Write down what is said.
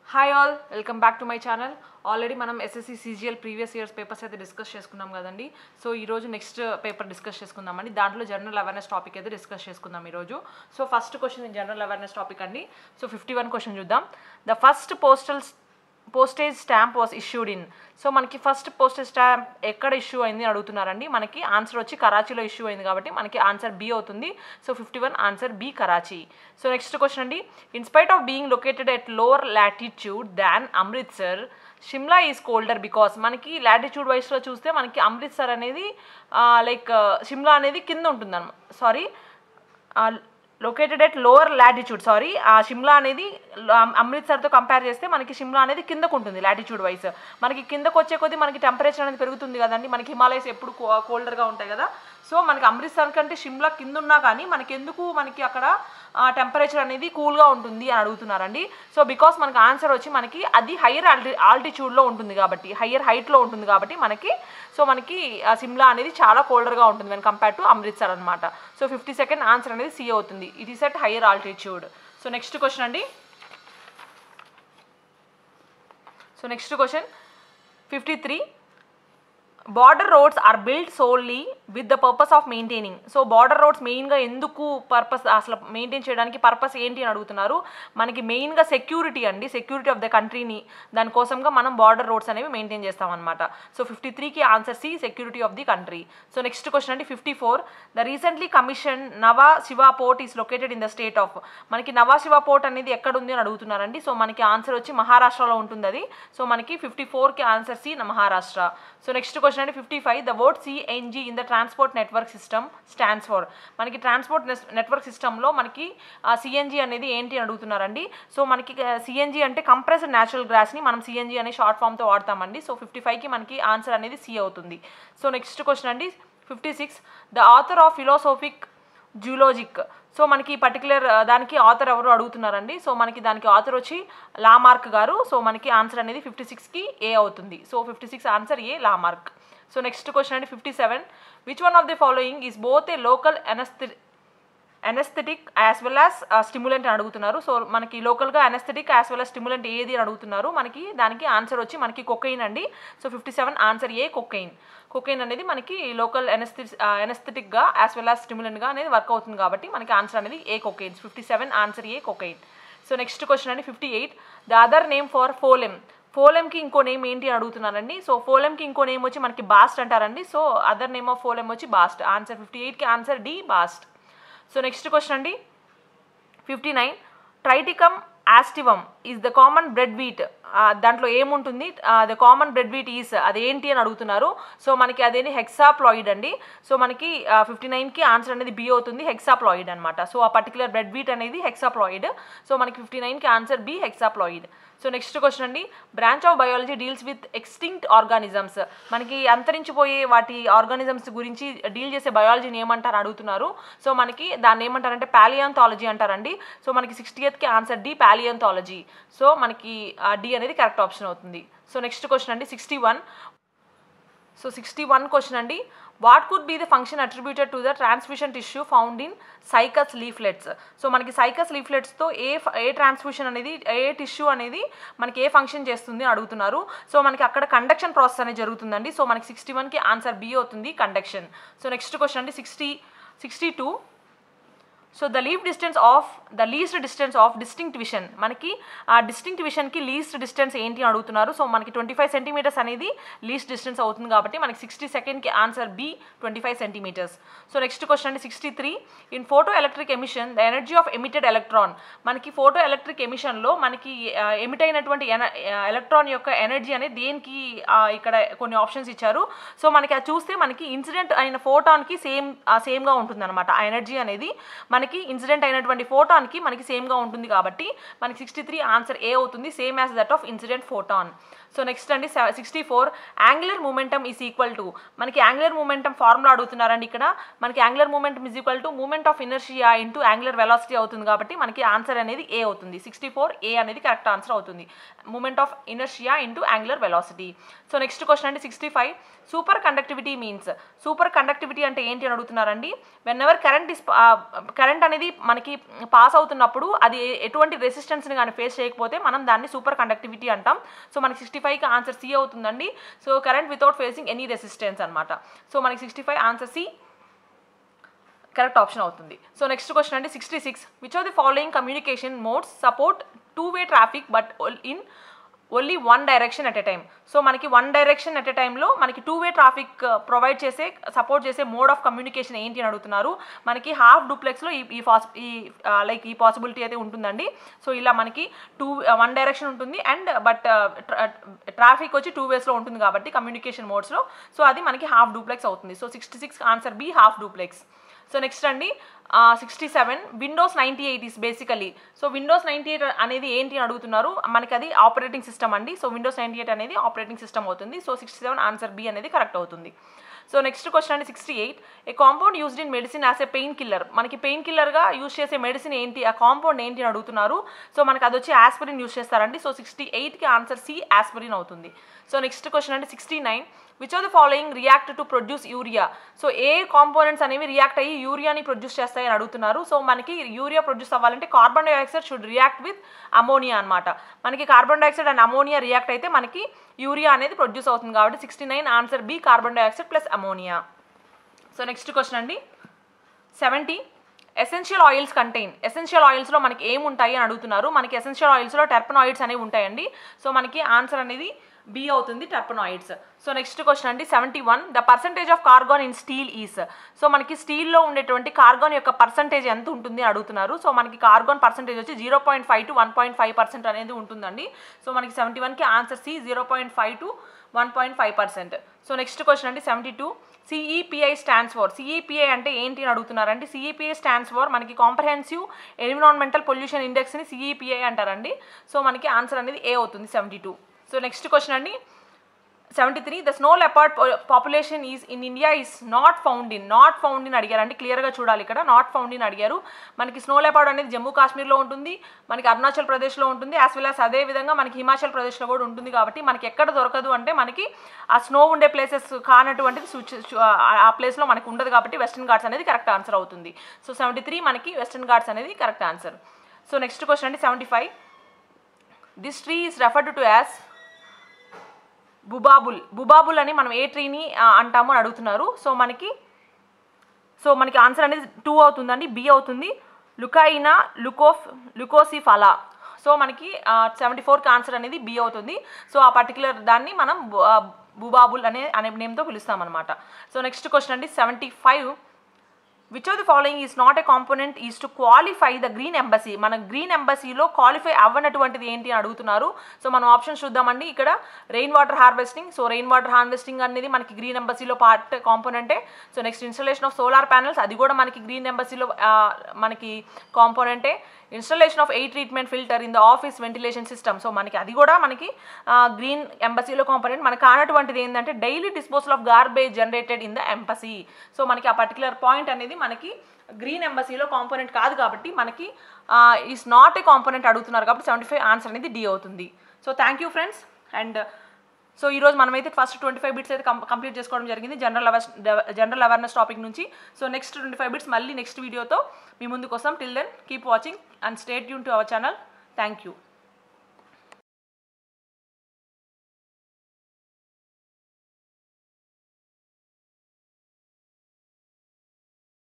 hi all welcome back to my channel already మనం SSC CGL previous years papers అయితే discuss చేసుకున్నాం కదండి so ఈరోజు నెక్స్ట్ పేపర్ డిస్కస్ చేసుకుందామండి దాంట్లో జనరల్ అవేర్నెస్ టాపిక్ అయితే డిస్కస్ చేసుకుందాం ఈరోజు so first question general awareness topic అండి సో ఫిఫ్టీ వన్ క్వశ్చన్ చూద్దాం the first postal postage stamp was issued in so మనకి ఫస్ట్ పోస్టేజ్ స్టాంప్ ఎక్కడ ఇష్యూ అయింది అని అడుగుతున్నారండి మనకి ఆన్సర్ వచ్చి కరాచీలో ఇష్యూ అయింది కాబట్టి మనకి ఆన్సర్ బి అవుతుంది so fifty one answer B Karachi so next question అండి in spite of being located at lower latitude than Amritsar Shimla is colder because మనకి లాటిట్యూడ్ వైస్లో చూస్తే మనకి అమృత్సర్ అనేది లైక్ షిమ్లా అనేది కింద ఉంటుంది sorry located at lower latitude sorry ఆ షిమ్లా అనేది అమ్- అమృత్సర్తో కంపేర్ చేస్తే మనకి షిమ్లా అనేది కిందకు ఉంటుంది లాటిట్యూడ్ వైస్ మనకి కిందకు వచ్చే కొద్దీ మనకి టెంపరేచర్ అనేది పెరుగుతుంది కదండి మనకి హిమాలయస్ ఎప్పుడు కోల్డర్గా ఉంటాయి కదా సో మనకి అమృత్సర్ కంటే షిమ్లా కింద ఉన్నా కానీ మనకి ఎందుకు మనకి అక్కడ టెంపరేచర్ అనేది కూల్గా ఉంటుంది అని అడుగుతున్నారండి సో బికాస్ మనకి ఆన్సర్ వచ్చి మనకి అది హయ్యర్ ఆల్టి ఆల్టిట్యూడ్లో ఉంటుంది కాబట్టి హయ్యర్ హైట్లో ఉంటుంది కాబట్టి మనకి సో మనకి ఆ సిమ్లా అనేది చాలా కోల్డర్గా ఉంటుంది వెన్ కంపేర్ టు అమృత్సర్ అనమాట సో ఫిఫ్టీ సెకండ్ ఆన్సర్ అనేది సి అవుతుంది it is at higher altitude so next question అండి so next question fifty three border roads are build solely with the purpose of maintaining so border roads మెయిన్గా ఎందుకు purpose అసలు maintain చేయడానికి purpose ఏంటి అని అడుగుతున్నారు మనకి మెయిన్గా సెక్యూరిటీ అండి సెక్యూరిటీ ఆఫ్ ద కంట్రీని దానికోసంగా మనం బార్డర్ రోడ్స్ అనేవి మెయింటైన్ చేస్తామన్నమాట సో ఫిఫ్టీ త్రీకి answer C security of the country so next question అండి fifty four the recently commission Nhava Sheva port is located in the state of మనకి నవా శివ పోర్ట్ అనేది ఎక్కడ ఉంది అని అడుగుతున్నారండి సో మనకి ఆన్సర్ వచ్చి మహారాష్ట్రలో ఉంటుంది అది సో మనకి ఫిఫ్టీ ఫోర్కి answer C Maharashtra so next question అంటే fifty five the word CNG in the transport network system stands for మనకి ట్రాన్స్పోర్ట్ నెట్వర్క్ సిస్టంలో మనకి సిఎన్జీ అనేది ఏంటి అని అడుగుతున్నారండి సో మనకి సిఎన్జీ అంటే కంప్రెస్డ్ న్యాచురల్ గ్రాస్ని మనం సిఎన్జీ అనే షార్ట్ ఫామ్తో వాడతామండి సో ఫిఫ్టీ ఫైవ్కి మనకి ఆన్సర్ అనేది సి అవుతుంది సో నెక్స్ట్ క్వశ్చన్ అండి fifty six the author of philosophic zoologic so మనకి పర్టికులర్ దానికి ఆథర్ ఎవరు అడుగుతున్నారండి సో మనకి దానికి ఆథర్ వచ్చి లామార్క్ గారు సో మనకి ఆన్సర్ అనేది ఫిఫ్టీ సిక్స్కి ఏ అవుతుంది so fifty six answer A Lamarck so next question అండి fifty seven which one of the following is both a local ఎనస్థి anaesthetic as well as stimulant అని అడుగుతున్నారు సో మనకి లోకల్గా anaesthetic as well as stimulant ఏది అని అడుగుతున్నారు మనకి దానికి ఆన్సర్ వచ్చి మనకి కొకైన్ అండి so fifty seven answer A cocaine cocaine అనేది మనకి లోకల్ ఎనస్థి ఎనస్థెటిక్గా యాజ్ వెల్ యాజ్ స్టిములెంట్గా అనేది వర్క్ అవుతుంది కాబట్టి మనకి ఆన్సర్ అనేది A cocaine's fifty seven answer A cocaine so next question అండి fifty eight the other name for phloem ఫోలెమ్కి ఇంకో నేమ్ ఏంటి అని అడుగుతున్నారండి సో ఫోలెమ్కి ఇంకో నేమ్ వచ్చి మనకి బాస్ట్ అంటారండి so other name of phloem వచ్చి బాస్ట్ ఆన్సర్ ఫిఫ్టీ ఎయిట్కి answer D bast so next question అండి fifty nine triticum aestivum is the common bread wheat దాంట్లో ఏముంటుంది the common bread wheat is అదేంటి అని అడుగుతున్నారు సో మనకి అదేంటి హెక్సాప్లాయిడ్ అండి సో మనకి ఫిఫ్టీ నైన్కి ఆన్సర్ అనేది బి అవుతుంది హెక్సాప్లాయిడ్ అనమాట సో ఆ పర్టికులర్ బ్రెడ్ వీట్ అనేది హెక్సాప్లాయిడ్ సో మనకి ఫిఫ్టీ నైన్కి answer B hexaploid so next question అండి branch of biology deals with extinct organisms మనకి అంతరించిపోయే వాటి ఆర్గానిజమ్స్ గురించి డీల్ చేసే బయాలజీని ఏమంటారు అడుగుతున్నారు సో మనకి దాన్ని ఏమంటారంటే పాలియాంథాలజీ అంటారండి సో మనకి సిక్స్టీ ఎయిత్కి ఆన్సర్ డి పాలియాంథాలజీ సో మనకి డి అనేది కరెక్ట్ ఆప్షన్ అవుతుంది సో నెక్స్ట్ క్వశ్చన్ అండి sixty one so sixty one question అండి what could be the function attributed to the transmission tissue found in cycas leaflets so మనకి సైకస్ లీఫ్లెట్స్తో a ఫ- a transmission అనేది ఏ టిష్యూ అనేది మనకి ఏ ఫంక్షన్ చేస్తుంది అని అడుగుతున్నారు సో మనకి అక్కడ కండక్షన్ ప్రాసెస్ అనేది జరుగుతుందండి సో మనకి సిక్స్టీ వన్కి ఆన్సర్ బి అవుతుంది కండక్షన్ సో నెక్స్ట్ క్వశ్చన్ అండి sixty sixty two so the leave distance of the least distance of distinct vision మనకి ఆ డిస్టింక్ట్ విషన్కి లీస్ట్ డిస్టెన్స్ ఏంటి అని అడుగుతున్నారు సో మనకి ట్వంటీ ఫైవ్ సెంటీమీటర్స్ అనేది లీస్ట్ డిస్టెన్స్ అవుతుంది కాబట్టి మనకి సిక్స్టీ సెకండ్కి answer B twenty five centimetres so next question అండి sixty three in photoelectric emission the energy of emitted electron మనకి ఫోటో ఎలక్ట్రిక్ ఎమిషన్లో మనకి ఎమిట్ అయినటువంటి ఎలక్ట్రాన్ యొక్క ఎనర్జీ అనేది దేనికి ఆ, ఇక్కడ కొన్ని ఆప్షన్స్ ఇచ్చారు సో మనకి అది చూస్తే మనకి ఇన్సిడెంట్ అయిన ఫోటాన్కి సేమ్ సేమ్గా ఉంటుంది అనమాట ఆ ఎనర్జీ అనేది మనకి ఇన్సిడెంట్ అయినటువంటి ఫోటాన్కి మనకి సేమ్గా ఉంటుంది కాబట్టి మనకి సిక్స్టీ త్రీ ఆన్సర్ ఏ అవుతుంది same as that of incident photon so next అండి sixty four angular momentum is equal to మనకి యాంగులర్ మూమెంటమ్ ఫార్ములా అడుగుతున్నారండి ఇక్కడ మనకి angular momentum is equal to moment of inertia into angular velocity అవుతుంది కాబట్టి మనకి answer అనేది ఏ అవుతుంది సిక్స్టీ ఫోర్ ఏ అనేది కరెక్ట్ ఆన్సర్ అవుతుంది moment of inertia into angular velocity so next question అండి sixty five superconductivity means superconductivity అంటే ఏంటి అని అడుగుతున్నారండి whenever current is current current అనేది మనకి పాస్ అవుతున్నప్పుడు అది ఎ- ఎటువంటి రెసిస్టెన్స్ని కానీ ఫేస్ చేయకపోతే మనం దాన్ని సూపర్ కండక్టివిటీ అంటాం సో మనకి సిక్స్టీ ఫైవ్కి ఆన్సర్ సి అవుతుందండి so current without facing any resistance అనమాట సో మనకి sixty five answer C correct option అవుతుంది సో నెక్స్ట్ క్వశ్చన్ అండి sixty six which of the following communication modes support two way traffic but in only one direction at a time so మనకి one direction at a టైంలో మనకి two way traffic provide చేసే support చేసే mode of communication ఏంటి అని అడుగుతున్నారు మనకి half డూప్లెక్స్లో ఈ ఈ పాస్ ఈ లైక్ ఈ పాసిబిలిటీ అయితే ఉంటుందండి సో ఇలా మనకి టూ వన్ డైరెక్షన్ ఉంటుంది అండ్ బట్ ట్రాఫిక్ వచ్చి టూ వేస్లో ఉంటుంది కాబట్టి కమ్యూనికేషన్ మోడ్స్లో సో అది మనకి హాఫ్ డూప్లెక్స్ అవుతుంది so sixty six answer B half duplex so next అండి sixty seven Windows ninety eight is basically so Windows ninety eight అనేది ఏంటి అని అడుగుతున్నారు మనకి అది ఆపరేటింగ్ సిస్టమ్ అండి సో విండోస్ నైంటీ ఎయిట్ అనేది ఆపరేటింగ్ సిస్టమ్ అవుతుంది so sixty seven answer B అనేది కరెక్ట్ అవుతుంది సో నెక్స్ట్ క్వశ్చన్ అండి sixty eight a compound used in medicine as a pain killer మనకి పెయిన్ కిల్లర్గా యూజ్ చేసే మెడిసిన్ ఏంటి ఆ కాంపౌండ్ ఏంటి అని అడుగుతున్నారు సో మనకి అది వచ్చి ఆస్పిరిన్ యూజ్ చేస్తారండి సో సిక్స్టీ ఎయిట్కి ఆన్సర్ సి ఆస్పిరిన్ అవుతుంది సో నెక్స్ట్ క్వశ్చన్ అంటే sixty nine which of the following react to produce urea so ఏ కాంపోనెంట్స్ అనేవి రియాక్ట్ అయ్యి యూరియాని ప్రొడ్యూస్ చేస్తాయని అడుగుతున్నారు సో మనకి యూరియా ప్రొడ్యూస్ అవ్వాలంటే carbon dioxide should react with ammonia అనమాట మనకి carbon dioxide and ammonia react అయితే మనకి యూరియా అనేది ప్రొడ్యూస్ అవుతుంది కాబట్టి sixty nine answer B carbon dioxide plus ammonia so next question అండి seventy essential oils contain essential ఆయిల్స్లో మనకి ఏముంటాయి అని అడుగుతున్నారు మనకి ఎసెన్షియల్ ఆయిల్స్లో టెర్పనాయిడ్స్ అనేవి ఉంటాయండి సో మనకి ఆన్సర్ అనేది బి అవుతుంది టెర్పనాయిడ్స్ సో నెక్స్ట్ క్వశ్చన్ అండి seventy one the percentage of carbon in steel is so మనకి స్టీల్లో ఉండేటువంటి కార్గాన్ యొక్క పర్సంటేజ్ ఎంత ఉంటుంది అని అడుగుతున్నారు సో మనకి కార్గాన్ పర్సంటేజ్ వచ్చి zero point five to one point five percent అనేది ఉంటుందండి సో మనకి సెవెంటీ వన్కి answer C zero point five to one point five percent so next question అండి seventy two CEPI stands for CEPI అంటే ఏంటి అని అడుగుతున్నారండి సిఈపిఐ స్టాండ్స్ ఫర్ మనకి కాంప్రహెన్సివ్ ఎన్విరాన్మెంటల్ పొల్యూషన్ ఇండెక్స్ని సిఈపిఐ అంటారండి సో మనకి ఆన్సర్ అనేది ఏ అవుతుంది seventy two so next question అండి seventy three the snow leopard population is in India is not found in not found in అడిగారు అంటే క్లియర్గా చూడాలి ఇక్కడ నాట్ ఫౌండ్ ఇన్ అడిగారు మనకి స్నో లెపర్డ్ అనేది జమ్మూ కాశ్మీర్లో ఉంటుంది మనకి అరుణాచల్ ప్రదేశ్లో ఉంటుంది యాజ్ వెల్ యాజ్ అదే విధంగా మనకి హిమాచల్ ప్రదేశ్లో కూడా ఉంటుంది కాబట్టి మనకి ఎక్కడ దొరకదు అంటే మనకి ఆ స్నో ఉండే ప్లేసెస్ కానటువంటిది సూచి- చూ- ఆ- ఆ ప్లేస్లో మనకి ఉండదు కాబట్టి వెస్టర్న్ ఘాట్స్ అనేది కరెక్ట్ ఆన్సర్ అవుతుంది సో సెవెంటీ త్రీ మనకి వెస్టర్న్ ఘాట్స్ అనేది correct answer so next question అండి seventy five this tree is referred to as బుబాబుల్ బుబాబుల్ అని మనం ఏ ట్రీని ఆ, అంటాము అని అడుగుతున్నారు సో మనకి సో మనకి ఆన్సర్ అనేది టూ అవుతుందండి బి అవుతుంది లుకాయినా లుకోఫ్ లుకోసిఫాలా సో మనకి సెవెంటీ ఫోర్కి ఆన్సర్ అనేది బి అవుతుంది సో ఆ పర్టికులర్ దాన్ని మనం బు- ఆ, బుబాబుల్ అనే అనే నేమ్తో పిలుస్తామన్నమాట సో నెక్స్ట్ క్వశ్చన్ అండి seventy five which of the following is not a component is to qualify the green embassy మన గ్రీన్ ఎంబసీలో క్వాలిఫై అవ్వనటువంటిది ఏంటి అని అడుగుతున్నారు సో మనం ఆప్షన్స్ చూద్దామండి ఇక్కడ rain water harvesting so rain water harvesting అనేది మనకి గ్రీన్ ఎంబసీలో పార్ట్ కాంపోనెంటే so next installation of solar panels అది కూడా మనకి గ్రీన్ ఎంబసీలో మనకి కాంపోనెంటే installation of air treatment filter in the office ventilation system so మనకి అది కూడా మనకి గ్రీన్ ఎంబసీలో కాంపోనెంట్ మనకు కానటువంటిది ఏంటంటే daily disposal of garbage generated in the embassy so మనకి ఆ పర్టికులర్ పాయింట్ అనేది మనకి గ్రీన్ ఎంబసీలో కాంపోనెంట్ కాదు కాబట్టి మనకి ఈస్ నాట్ ఏ కాంపోనెంట్ అడుగుతున్నారు కాబట్టి సెవెంటీ ఫైవ్ ఆన్సర్ అనేది డి అవుతుంది so thank you friends and so ఈ రోజు మనమైతే ఫస్ట్ ట్వంటీ ఫైవ్ బిట్స్ అయితే కం కంప్లీట్ చేసుకోవడం జరిగింది general aware general awareness topic నుంచి so next twenty five bits మళ్ళీ నెక్స్ట్ వీడియోతో మీ ముందుకు వస్తాం till then keep watching and stay యూన్ to our channel thank you